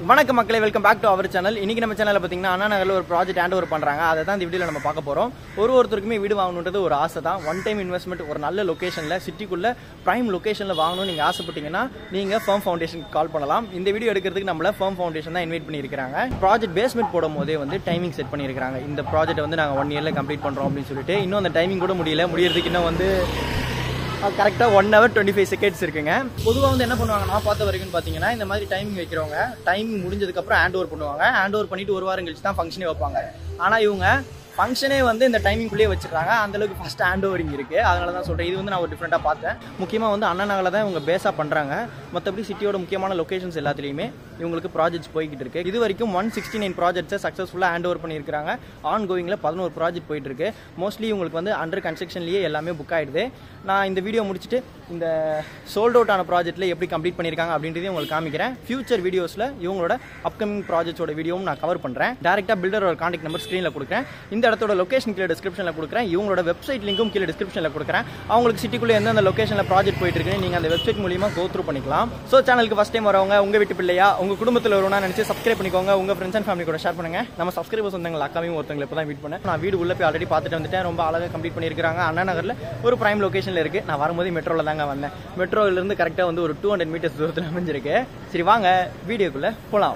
வணக்கம் மக்களே welcome back to our channel இன்னைக்கு நம்ம சேனலில் பார்த்தீங்கன்னா அண்ணா நகரில் ஒரு ப்ராஜெக்ட் ஹேண்ட் ஓவர் பண்ணுறாங்க அதை தான் இந்த வீடியோவில் நம்ம பார்க்க போகிறோம் ஒரு ஒருத்தருக்குமே வீடு வாங்கணுன்றது ஒரு ஆசை தான் ஒன் டைம் இன்வெஸ்ட்மெண்ட் ஒரு நல்ல லொக்கேஷனில் சிட்டிக்குள்ள ப்ரைம் லொக்கேஷனில் வாங்கணும்னு நீங்கள் ஆசைப்பட்டீங்கன்னா நீங்கள் ஃபர்ம் ஃபவுண்டேஷனுக்கு கால் பண்ணலாம் இந்த வீடியோ எடுக்கிறதுக்கு நம்மள ஃபர்ம் ஃபவுண்டேஷன் தான் இன்வைட் பண்ணியிருக்காங்க ப்ராஜெக்ட் பேஸ்மெண்ட் போடும் போதே வந்து டைமிங் செட் பண்ணியிருக்காங்க இந்த ப்ராஜெக்ட் வந்து நாங்கள் ஒன் இயரில் கம்ப்ளீட் பண்ணுறோம் அப்படின்னு சொல்லிட்டு இன்னும் அந்த டைமிங் கூட முடியல முடியறதுக்கு இன்னும் வந்து கரெக்டாக one hour twenty five seconds இருக்குங்க பொதுவாக வந்து என்ன பண்ணுவாங்க நான் பார்த்த வரைக்கும் பார்த்தீங்கன்னா இந்த மாதிரி டைமிங் வைக்கிறவங்க டைமிங் முடிஞ்சதுக்கப்புறம் ஹேண்ட் ஓவர் பண்ணுவாங்க ஹேண்ட் ஓவர் பண்ணிட்டு ஒரு வாரம் கழிச்சு தான் ஃபங்க்ஷனே வைப்பாங்க ஆனால் இவங்க ஃபங்க்ஷனே வந்து இந்த டைமிங்குள்ளேயே வச்சிருக்காங்க அந்த அளவுக்கு ஃபர்ஸ்ட் ஹேண்ட் ஓவரிங் இருக்கு அதனால தான் சொல்கிறேன் இது வந்து நான் ஒரு டிஃப்ரெண்ட்டாக பார்த்தேன் முக்கியமாக வந்து அண்ணா நகரில் தான் இவங்க பேஸாக பண்ணுறாங்க மற்றபடி சிட்டியோட முக்கியமான லொகேஷன்ஸ் எல்லாத்துலேயுமே இவங்களுக்கு ப்ராஜெக்ட்ஸ் போய்கிட்டு இருக்கு இது வரைக்கும் ஒன் சிக்ஸ்டி நைன் ப்ராஜெக்ட்ஸை சக்ஸஸ்ஃபுல்லாக ஹேண்ட் ஓவர் பண்ணியிருக்காங்க ஆன் கோயிங்கில் பதினோரு ப்ராஜெக்ட் போயிட்டு இருக்கு மோஸ்ட்லி உங்களுக்கு வந்து அண்டர் கன்ஸ்ட்ரக்ஷன்லேயே எல்லாமே புக் ஆயிடுது நான் இந்த வீடியோ முடிச்சுட்டு இந்த சோல்ட் அவுட் ஆன ப்ராஜெக்ட்டில் எப்படி கம்ப்ளீட் பண்ணியிருக்காங்க அப்படின்றதையும் உங்களுக்கு காமிக்கிறேன் ஃபியூச்சர் வீடியோஸில் இவங்களோட அப்கமிங் ப்ராஜெக்ட்ஸோட வீடியோவும் நான் கவர் பண்ணுறேன் டேரெக்டாக பில்டரோட கான்டாக்ட் நம்பர் ஸ்க்ரீனில் கொடுக்குறேன் இந்த இடத்தோட லொகேஷன் கீழே டிஸ்கிரிப்ஷனில் கொடுக்குறேன் இவங்களோட வெப்சைட் லிங்க்கும் கீழே டிஸ்கிரிப்ஷனில் கொடுக்குறேன் அவங்களுக்கு சிட்டிக்குள்ளே எந்தெந்த லொகேஷனில் ப்ராஜெக்ட் போயிட்டு இருக்குன்னு நீங்கள் அந்த வெப்சைட் மூலியமா கோ த்ரூ பண்ணிக்கலாம் ஸோ சேனலுக்கு ஃபஸ்ட் டைம் வரவங்க உங்கள் வீட்டு பிள்ளையா உங்கள் குடும்பத்தில் வருவனா நினச்சி சப்ஸ்கிரைப் பண்ணிக்கோங்க உங்கள் ஃப்ரெண்ட்ஸ் அண்ட் ஃபேமிலி கூட ஷேர் பண்ணுங்க நம்ம சப்ஸ்கிரைபர்ஸ் வந்தவங்க அக்காவையும் ஒருத்தவங்களை இப்போ தான் மீட் பண்ணேன் நான் வீடு உள்ள போய் ஆல்ரெடி பார்த்துட்டு வந்துட்டேன் ரொம்ப அழகாக கம்ப்ளீட் பண்ணியிருக்காங்க அண்ணா நகரில் ஒரு பிரைம் லொகேஷனில் இருக்குது நான் வரும்போது மெட்ரோவில் தாங்க வந்தேன் மெட்ரோவிலேருந்து கரெக்டாக வந்து ஒரு டூ ஹண்ட்ரட் மீட்டர்ஸ் தூரத்தில் அமைஞ்சிருக்கு சரி வாங்க வீடியோக்குள்ளே போகலாம்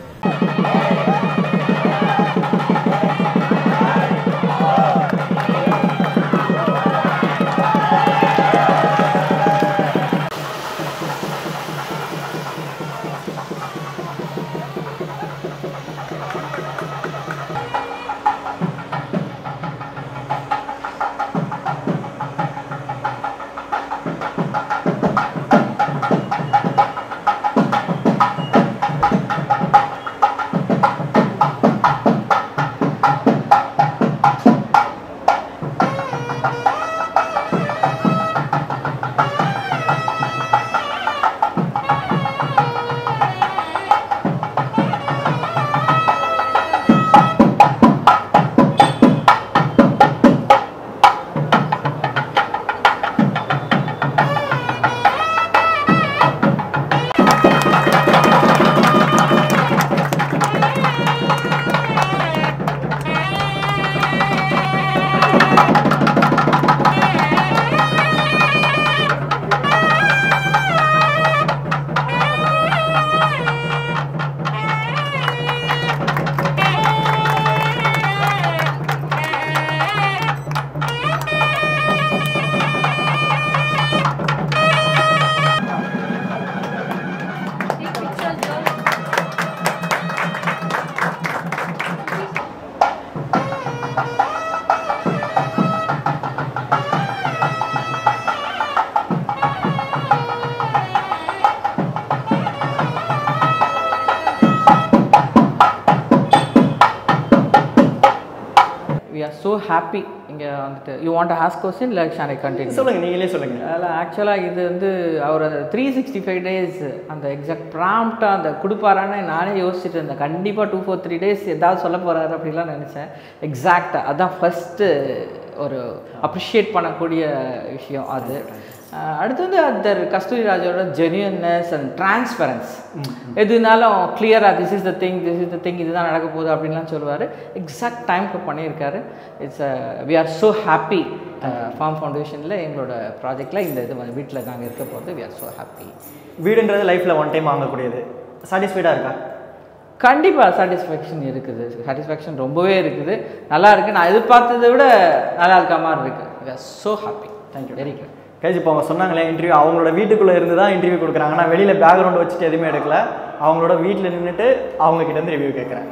we are so happy இங்கே வந்துட்டு யூ வாண்ட் ஆஸ்க் கொஸ்டின் இல்லை ஷான் ஐ கண்டினியூ சொல்லுங்கள் நீங்களே சொல்லுங்கள் அதில் ஆக்சுவலாக இது வந்து அவர் அந்த த்ரீ சிக்ஸ்டி ஃபைவ் டேஸ் அந்த எக்ஸாக்ட் ப்ராம்ப்டாக அந்த கொடுப்பாரான்னு நானே யோசிச்சுட்டு இருந்தேன் கண்டிப்பாக டூ ஃபோர் த்ரீ டேஸ் ஏதாவது சொல்ல போகிறாரு அப்படிலாம் நினச்சேன் எக்ஸாக்டாக அதான் ஃபஸ்ட்டு ஒரு அப்ரிஷியேட் பண்ணக்கூடிய விஷயம் அது அஹ் அடுத்து வந்து அந்த கஸ்தூரி ராஜோட ஜென்யூன்னஸ் அண்ட் டிரான்ஸ்பரன்ஸ் எதுனாலும் கிளியராக this is the thing this is the thing இதுதான் நடக்க போகுது அப்படின்லாம் சொல்லுவார் எக்ஸாக்ட் டைமுக்கு பண்ணியிருக்காரு it's we are so happy Firm ஃபவுண்டேஷனில் எங்களோட ப்ராஜெக்டில் இந்த இது வந்து வீட்டில் நாங்கள் இருக்க போகிறது வி ஆர் ஸோ ஹாப்பி வீடுன்றது லைஃப்பில் ஒன் டைம் வாங்கக்கூடியது சாட்டிஸ்ஃபைடாக இருக்கா கண்டிப்பாக சாட்டிஸ்ஃபேக்ஷன் இருக்குது சாட்டிஸ்ஃபேக்ஷன் ரொம்பவே இருக்குது நல்லா இருக்குது நான் எதிர்பார்த்ததை விட நல்லா இருக்க மாதிரி இருக்குது we are so happy thank you very good guys இப்போ அவங்க சொன்னாங்களே இன்டர்வியூ அவங்களோட வீட்டுக்குள்ளே இருந்து தான் இன்டர்வியூ கொடுக்குறாங்க நான் வெளியில் பேக்ரவுண்ட் வச்சுட்டு எதுவுமே எடுக்கல அவங்களோட வீட்டில் நின்றுட்டு அவங்க கிட்ட இருந்து ரிவ்யூ கேட்குறேன்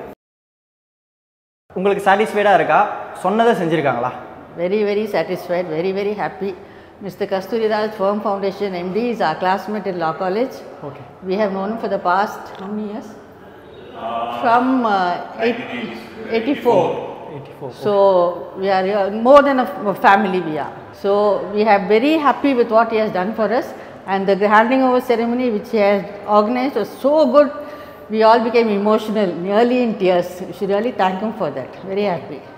உங்களுக்கு சாட்டிஸ்ஃபைடாக இருக்கா சொன்னதை செஞ்சுருக்காங்களா Very, very satisfied, very, very happy. Mr. Kasturi Raj Firm Foundation MD is our classmate in Law College. Okay. We have known him for the past how many years? From uh, eight, 84. So we are uh, more than a f- a family we are. So we are very happy with what he has done for us and the handing over ceremony which he has organized was so good. We all became emotional, nearly in tears. We should really thank him for that. Very happy.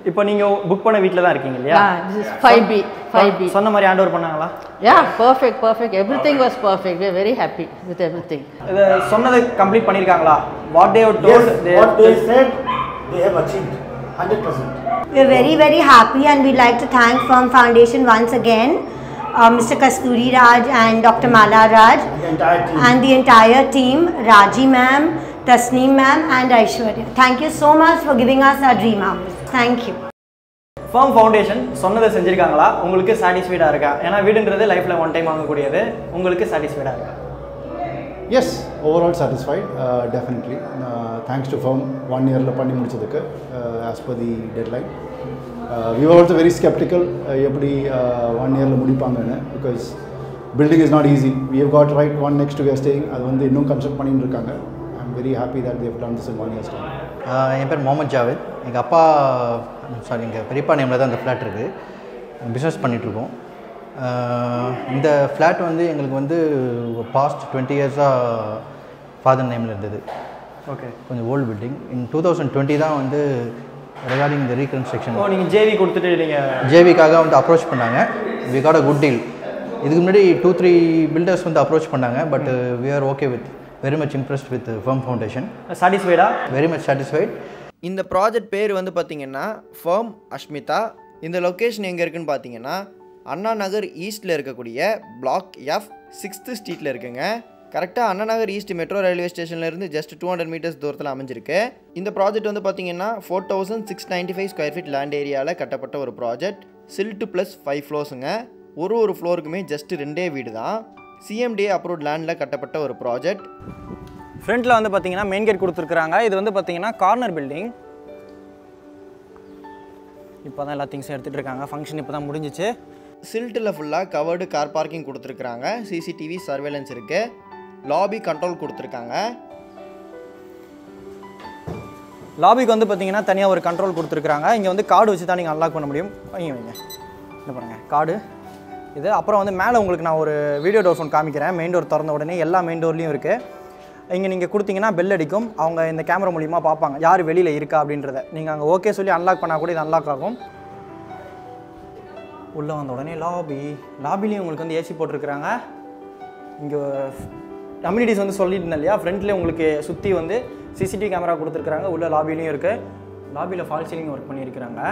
இப்போ நீங்கள் book பண்ண வீட்டில் தான் இருக்கீங்க இல்லையா Yeah, this is 5B. 5B. சொன்ன மாதிரி hand over பண்ணாங்களா Yeah, perfect, perfect. Everything was perfect. We're very happy with everything. இதை சொன்னதை கம்ப்ளீட் பண்ணியிருக்காங்களா what day Yes, told what they said, they have achieved 100%. We're very, very happy and we'd like to thank Firm Foundation once again, uh, Mr. Kasturi Raj and Dr. Mala Raj The entire team. and the entire team, Raji ma'am, Tasneem ma'am and Aishwarya. Thank you so much for giving us our dream house. Thank you. Firm Foundation சொன்னதை செஞ்சிருக்காங்களா உங்களுக்கு சாட்டிஸ்ஃபைடாக இருக்கா ஏன்னா வீடுன்றது லைஃப்பில் one time வாங்கக்கூடியது உங்களுக்கு சாட்டிஸ்ஃபைடாக இருக்கா Yes, overall satisfied, uh, definitely. Uh, thanks to firm, one year la பண்ணி முடிச்சதுக்கு uh, as per the deadline. Uh, we were also very skeptical uh, எப்படி ஒன் இயரில் முடிப்பாங்கன்னு because building is not easy we have got right one next to we are staying அது வந்து இன்னும் construct பண்ணிட்டு இருக்காங்க I am very happy that they done this in one years time ஆஹ் என் பேர் முகமது ஜாவேத் எங்கள் அப்பா சாரி எங்கள் பெரியப்பா நேமில் தான் இந்த ஃப்ளாட் இருக்குது பிஸ்னஸ் பண்ணிகிட்ருக்கோம் இந்த ஃப்ளாட் வந்து எங்களுக்கு வந்து பாஸ்ட் டுவெண்ட்டி இயர்ஸாக ஃபாதர் நேமில் இருந்தது ஓகே கொஞ்சம் old building in two thousand twenty தான் வந்து ரிகார்டிங் இந்த ரீகன்ஸ்ட்ரக்ஷன் ஓ நீங்கள் ஜேவி கொடுத்துட்டு நீங்கள் ஜேவிக்காக வந்து அப்ரோச் பண்ணாங்க we got a good deal இதுக்கு முன்னாடி டூ த்ரீ பில்டர்ஸ் வந்து அப்ரோச் பண்ணாங்க but we are okay with very much impressed with Firm Foundation சாட்டிஸ்ஃபைடா வெரி மச் சாட்டிஸ்ஃபைட் இந்த ப்ராஜெக்ட் பேர் வந்து பார்த்தீங்கன்னா ஃபர்ம் அஷ்மிதா இந்த லொக்கேஷன் எங்கே இருக்குன்னு பார்த்தீங்கன்னா அண்ணா நகர் ஈஸ்ட்டில் இருக்கக்கூடிய பிளாக் எஃப் சிக்ஸ்த்து ஸ்ட்ரீட்டில் இருக்குங்க கரெக்டாக Anna Nagar east metro railway ஸ்டேஷன்லேருந்து ஜஸ்ட் டூ ஹண்ட்ரட் மீட்டர்ஸ் தூரத்தில் அமைஞ்சிருக்கு இந்த ப்ராஜெக்ட் வந்து பார்த்தீங்கன்னா four thousand six ninety five square feet land ஏரியாவில் கட்டப்பட்ட ஒரு ப்ராஜெக்ட் சில்ட்டு ப்ளஸ் ஃபைவ் ஃப்ளோர்ஸுங்க ஒரு ஒரு ஃப்ளோருக்குமே ஜஸ்ட் ரெண்டே வீடு தான் சிஎம்டிஏ அப்ரூவ்ட் லேண்டில் கட்டப்பட்ட ஒரு ப்ராஜெக்ட் ஃப்ரண்ட்டில் வந்து பார்த்தீங்கன்னா மெயின் கேட் கொடுத்துருக்குறாங்க இது வந்து பார்த்தீங்கன்னா கார்னர் பில்டிங் இப்போ தான் எல்லா திங்ஸும் எடுத்துகிட்டு இருக்காங்க ஃபங்க்ஷன் இப்போ தான் முடிஞ்சிச்சு சில்ட்டில் ஃபுல்லாக கவர்டு கார் பார்க்கிங் கொடுத்துருக்குறாங்க சிசிடிவி சர்வேலன்ஸ் இருக்குது லாபி கண்ட்ரோல் கொடுத்துருக்காங்க லாபிக்கு வந்து பார்த்தீங்கன்னா தனியாக ஒரு கண்ட்ரோல் கொடுத்துருக்காங்க இங்கே வந்து கார்டு வச்சு தான் நீங்கள் அன்லாக் பண்ண முடியும் வைங்க வைங்க இந்த பாருங்கள் கார்டு இது அப்புறம் வந்து மேலே உங்களுக்கு நான் ஒரு வீடியோ டோர் ஃபோன் காமிக்கிறேன் மெயின் டோர் திறந்த உடனே எல்லா மெயின் டோர்லேயும் இருக்குது இங்கே நீங்கள் கொடுத்தீங்கன்னா பெல் அடிக்கும் அவங்க இந்த கேமரா மூலிமா பார்ப்பாங்க யார் வெளியில் இருக்கா அப்படின்றத நீங்கள் அங்கே ஓகே சொல்லி அன்லாக் பண்ணால் கூட இது அன்லாக் ஆகும் உள்ளே வந்த உடனே லாபி லாபிலையும் உங்களுக்கு வந்து ஏசி போட்டிருக்கிறாங்க இங்கே கம்யூனிட்டிஸ் வந்து சொல்லிட்டு இருந்தேன் இல்லையா ஃப்ரண்ட்லேயே உங்களுக்கு சுற்றி வந்து சிசிடிவி கேமரா கொடுத்துருக்குறாங்க உள்ள லாபிலையும் இருக்குது லாபியில் ஃபால் சீலிங் ஒர்க் பண்ணியிருக்கிறாங்க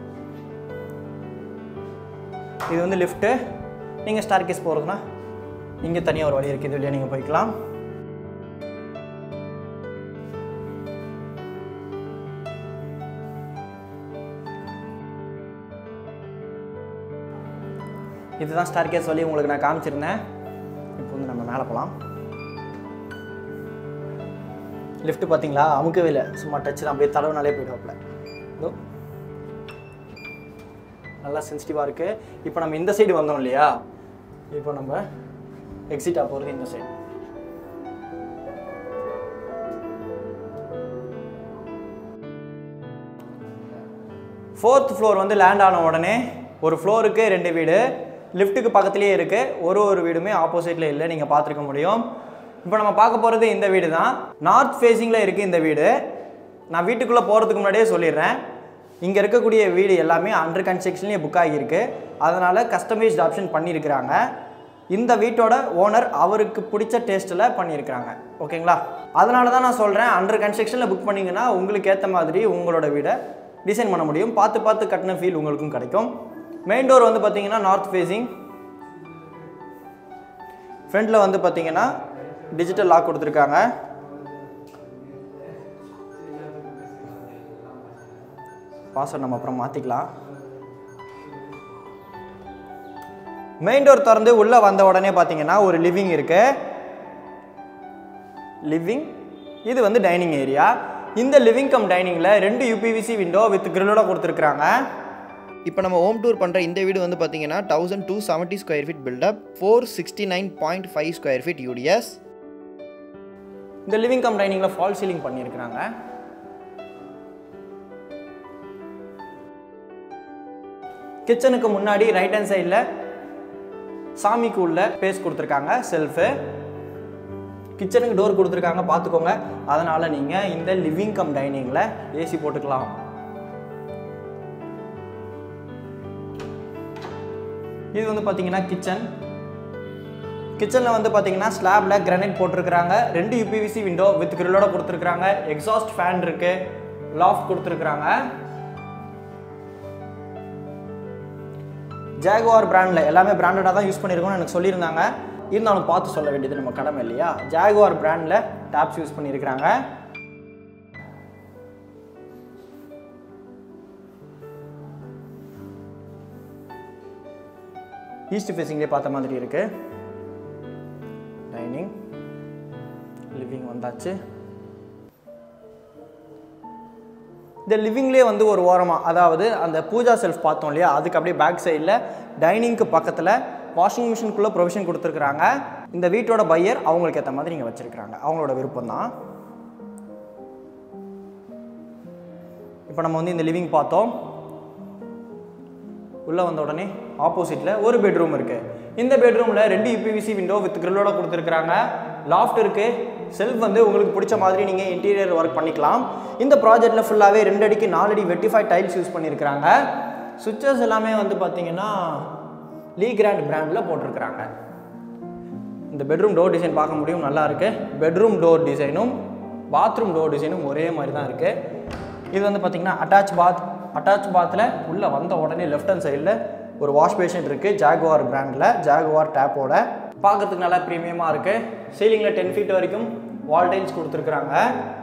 இது வந்து லிஃப்ட்டு நீங்கள் ஸ்டார் கேஸ் போகிறதுனா இங்கே தனியாக ஒரு வழி இருக்குது இது வழியாக நீங்கள் போய்க்கலாம் இதுதான் ஸ்டார் கேஸ் வழி உங்களுக்கு நான் காமிச்சிருந்தேன் இப்போ வந்து நம்ம மேலே போகலாம் லிஃப்ட் பார்த்தீங்களா அமுக்கவே இல்லை சும்மா டச் தான் அப்படியே தடவுனாலே போயிடுவாப்புல இதோ நல்லா சென்சிட்டிவாக இருக்குது இப்போ நம்ம இந்த சைடு வந்தோம் இல்லையா இப்போ நம்ம எக்ஸிட்டாக போகிறது இந்த சைடு ஃபோர்த் ஃப்ளோர் வந்து லேண்ட் ஆன உடனே ஒரு ஃப்ளோருக்கு ரெண்டு வீடு லிஃப்ட்டுக்கு பக்கத்துலேயே இருக்குது ஒரு ஒரு வீடுமே ஆப்போசிட்டில் இல்லை நீங்கள் பார்த்துருக்க முடியும் இப்போ நம்ம பார்க்க போகிறது இந்த வீடு தான் நார்த் ஃபேஸிங்கில் இருக்குது இந்த வீடு நான் வீட்டுக்குள்ளே போகிறதுக்கு முன்னாடியே சொல்லிடுறேன் இங்கே இருக்கக்கூடிய வீடு எல்லாமே அண்டர் கன்ஸ்ட்ரக்ஷன்லேயே புக் ஆகியிருக்கு அதனால் கஸ்டமைஸ்ட் ஆப்ஷன் பண்ணியிருக்கிறாங்க இந்த வீட்டோட ஓனர் அவருக்கு பிடிச்ச டேஸ்ட்டில் பண்ணியிருக்கிறாங்க ஓகேங்களா அதனால தான் நான் சொல்கிறேன் அண்டர் கன்ஸ்ட்ரக்ஷனில் புக் பண்ணிங்கன்னா உங்களுக்கு ஏற்ற மாதிரி உங்களோட வீடை டிசைன் பண்ண முடியும் பார்த்து பார்த்து கட்டின ஃபீல் உங்களுக்கும் கிடைக்கும் மெயின் டோர் வந்து பார்த்தீங்கன்னா நார்த் ஃபேஸிங் ஃப்ரண்ட்டில் வந்து பார்த்தீங்கன்னா டிஜிட்டல் லாக் கொடுத்துருக்காங்க பாஸ்வேர்ட் நம்ம அப்புறம் மாற்றிக்கலாம் மெயின் டோர் திறந்து உள்ளே வந்த உடனே பார்த்தீங்கன்னா ஒரு லிவிங் இருக்கு லிவிங் இது வந்து டைனிங் ஏரியா இந்த லிவிங் கம் டைனிங்கில் ரெண்டு யூபிவிசி விண்டோ வித் கிரில்லோட கொடுத்துருக்குறாங்க இப்போ நம்ம ஹோம் டூர் பண்ணுற இந்த வீடு வந்து பார்த்தீங்கன்னா thousand two seventy square feet built up four sixty nine point five square feet UDS இந்த லிவிங் கம் டைனிங்கில் ஃபால் சீலிங் பண்ணியிருக்கிறாங்க கிச்சனுக்கு முன்னாடி ரைட் ஹேண்ட் சைடில் சாமிக்கு உள்ள பேஸ் கொடுத்துருக்காங்க செல்ஃபு கிச்சனுக்கு டோர் கொடுத்துருக்காங்க பார்த்துக்கோங்க அதனால் நீங்கள் இந்த லிவிங் கம் டைனிங்கில் ஏசி போட்டுக்கலாம் இது வந்து பார்த்தீங்கன்னா கிச்சன் கிச்சனில் வந்து பார்த்தீங்கன்னா ஸ்லாபில் கிரானைட் போட்டிருக்கிறாங்க ரெண்டு யூபிவிசி விண்டோ வித் கிரில்லோட கொடுத்துருக்குறாங்க எக்ஸாஸ்ட் ஃபேன் இருக்குது லாஃப்ட் கொடுத்துருக்குறாங்க ஜாகுவார் பிராண்டில் எல்லாமே பிராண்டடாக தான் யூஸ் பண்ணியிருக்கோம்னு எனக்கு சொல்லியிருந்தாங்க இருந்தாலும் பார்த்து சொல்ல வேண்டியது நம்ம கடமை இல்லையா ஜாகுவார் பிராண்டில் டேப்ஸ் யூஸ் பண்ணியிருக்கிறாங்க ஈஸ்ட் ஃபேஸிங்லேயே பார்த்த மாதிரி இருக்குது டைனிங் லிவிங் வந்தாச்சு இந்த லிவிங்லேயே வந்து ஒரு ஓரமாக அதாவது அந்த பூஜா செல்ஃப் பார்த்தோம் இல்லையா அதுக்கு அப்படியே பேக் சைடில் டைனிங்க்கு பக்கத்தில் வாஷிங் மிஷினுக்குள்ளே ப்ரொவிஷன் கொடுத்துருக்குறாங்க இந்த வீட்டோட பையர் அவங்களுக்கு ஏற்ற மாதிரி இங்கே வச்சுருக்குறாங்க அவங்களோட விருப்பம் தான் இப்போ நம்ம வந்து இந்த லிவிங் பார்த்தோம் உள்ளே வந்த உடனே ஆப்போசிட்டில் ஒரு பெட்ரூம் இருக்குது இந்த பெட்ரூமில் ரெண்டு யூபிவிசி விண்டோ வித் கிரில்லோட கொடுத்துருக்குறாங்க லாஃப்ட் இருக்குது செல்ஃப் வந்து உங்களுக்கு பிடிச்ச மாதிரி நீங்கள் இன்டீரியர் ஒர்க் பண்ணிக்கலாம் இந்த ப்ராஜெக்ட்டில் ஃபுல்லாகவே ரெண்டு அடிக்கு நாலு அடி வெட்டிஃபை டைல்ஸ் யூஸ் பண்ணியிருக்கிறாங்க சுவிச்சஸ் எல்லாமே வந்து பார்த்தீங்கன்னா லீ கிராண்ட் பிராண்டில் போட்டிருக்கிறாங்க இந்த பெட்ரூம் டோர் டிசைன் பார்க்க முடியும் நல்லா இருக்கு பெட்ரூம் டோர் டிசைனும் பாத்ரூம் டோர் டிசைனும் ஒரே மாதிரி தான் இருக்குது இது வந்து பார்த்தீங்கன்னா அட்டாச் பாத் அட்டாச் பாத்தில் உள்ளே வந்த உடனே லெஃப்ட் ஹேண்ட் சைடில் ஒரு வாஷ் பேஷன் இருக்குது ஜாகுவார் பிராண்டில் ஜாகுவார் டேப்போட பார்க்கறதுக்கு நல்லா ப்ரீமியமாக இருக்குது சீலிங்கில் டென் ஃபீட் வரைக்கும் வால் டைல்ஸ் கொடுத்துருக்குறாங்க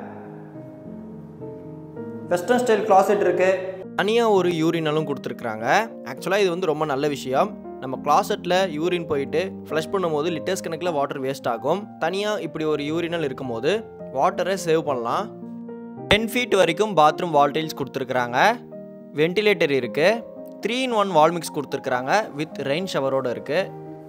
வெஸ்டர்ன் ஸ்டைல் கிளாசெட் இருக்குது தனியாக ஒரு யூரினலும் கொடுத்துருக்குறாங்க ஆக்சுவலாக இது வந்து ரொம்ப நல்ல விஷயம் நம்ம கிளாசெட்டில் யூரின் போயிட்டு ஃப்ளஷ் பண்ணும்போது லிட்டர்ஸ் கணக்கில் வாட்டர் வேஸ்ட் ஆகும் தனியாக இப்படி ஒரு யூரினல் இருக்கும்போது வாட்டரை சேவ் பண்ணலாம் டென் ஃபீட் வரைக்கும் பாத்ரூம் வால் டைல்ஸ் கொடுத்துருக்குறாங்க வென்டிலேட்டர் இருக்குது three in one wall mix கொடுத்துருக்குறாங்க வித் ரெயின் ஷவரோடு இருக்குது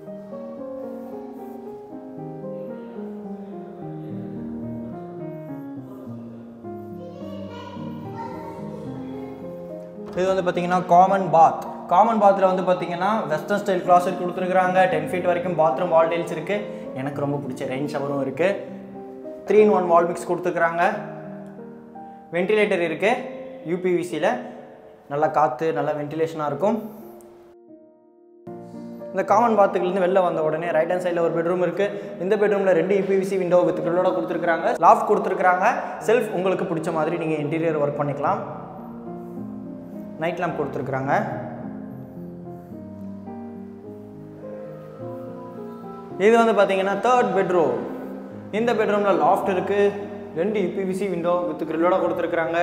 இது வந்து பார்த்தீங்கன்னா காமன் பாத் காமன் பாத்தில் வந்து பார்த்தீங்கன்னா வெஸ்டர்ன் ஸ்டைல் கிளாசெட் கொடுத்துருக்குறாங்க டென் ஃபீட் வரைக்கும் பாத்ரூம் வால் டைல்ஸ் இருக்குது எனக்கு ரொம்ப பிடிச்ச ரெயின் ஷவரும் இருக்குது three in one wall mix கொடுத்துருக்குறாங்க வென்டிலேட்டர் இருக்குது யூபிவிசியில் நல்லா காற்று நல்லா வென்டிலேஷனாக இருக்கும் இந்த காமன் பாத்துக்குலேருந்து வெளில வந்த உடனே ரைட் ஹேண்ட் சைடில் ஒரு பெட்ரூம் இருக்குது இந்த பெட்ரூமில் ரெண்டு யூபிவிசி விண்டோ வித் கிரில்லோட கொடுத்துருக்குறாங்க லாஃப்ட் கொடுத்துருக்குறாங்க செல்ஃப் உங்களுக்கு பிடிச்ச மாதிரி நீங்கள் இன்டீரியர் ஒர்க் பண்ணிக்கலாம் நைட் லேம்ப் கொடுத்துருக்குறாங்க இது வந்து பார்த்தீங்கன்னா தேர்ட் பெட்ரூம் இந்த பெட்ரூமில் லாஃப்ட் இருக்குது ரெண்டு யூபிவிசி விண்டோ வித் கிரில்லோட கொடுத்துருக்குறாங்க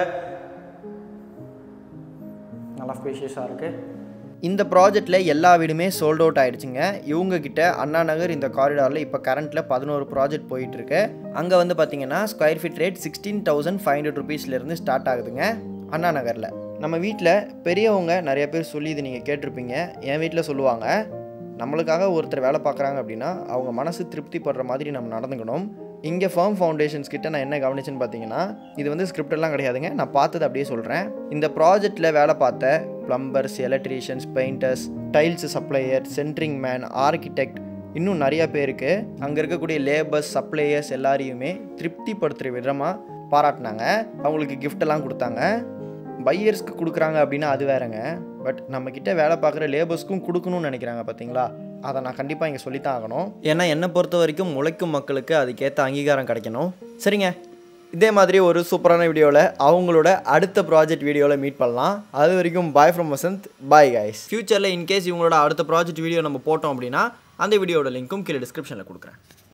நல்லா ஸ்பேஷியஸாக இருக்குது இந்த ப்ராஜெக்டில் எல்லா வீடுமே சோல்ட் அவுட் ஆயிடுச்சுங்க இவங்க கிட்ட அண்ணா நகர் இந்த காரிடாரில் இப்போ கரண்ட்டில் பதினோரு ப்ராஜெக்ட் போயிட்டுருக்கு அங்கே வந்து பார்த்தீங்கன்னா square feet rate sixteen thousand five hundred ருபீஸ்லேருந்து ஸ்டார்ட் ஆகுதுங்க அண்ணா நகரில் நம்ம வீட்டில் பெரியவங்க நிறைய பேர் சொல்லி இது நீங்கள் கேட்டிருப்பீங்க என் வீட்டில் சொல்லுவாங்க நம்மளுக்காக ஒருத்தர் வேலை பார்க்குறாங்க அப்படின்னா அவங்க மனசு திருப்தி படுற மாதிரி நம்ம நடந்துக்கணும் இங்கே ஃபர்ம் ஃபவுண்டேஷன்ஸ் கிட்ட நான் என்ன கவனிச்சேன்னு பார்த்தீங்கன்னா இது வந்து script எல்லாம் கிடையாதுங்க நான் பார்த்தது அப்படியே சொல்கிறேன் இந்த ப்ராஜெக்டில் வேலை பார்த்த plumbers electricians painters tiles supplier centring man architect இன்னும் நிறையா பேருக்கு அங்கே இருக்கக்கூடிய லேபர்ஸ் சப்ளையர்ஸ் எல்லாரையுமே திருப்திப்படுத்துகிற விதமாக பாராட்டினாங்க அவங்களுக்கு gift எல்லாம் கொடுத்தாங்க பையர்ஸ்க்கு கொடுக்குறாங்க அப்படின்னா அது வேறங்க பட் நம்மக்கிட்ட வேலை பார்க்குற லேபர்ஸ்க்கும் கொடுக்கணும்னு நினைக்கிறாங்க பார்த்தீங்களா அதை நான் கண்டிப்பாக இங்கே சொல்லித்தான் ஆகணும் ஏன்னா என்னை பொறுத்த வரைக்கும் உழைக்கும் மக்களுக்கு அதுக்கேற்ற அங்கீகாரம் கிடைக்கணும் சரிங்க இதே மாதிரி ஒரு சூப்பரான வீடியோவில் அவங்களோட அடுத்த ப்ராஜெக்ட் வீடியோவில் மீட் பண்ணலாம் அது வரைக்கும் bye from Vasanth bye guys ஃப்யூச்சரில் இன்கேஸ் இவங்களோட அடுத்த ப்ராஜெக்ட் வீடியோ நம்ம போட்டோம் அப்படின்னா அந்த வீடியோட லிங்க்கும் கீழே டிஸ்கிரிப்ஷனில் கொடுக்குறேன்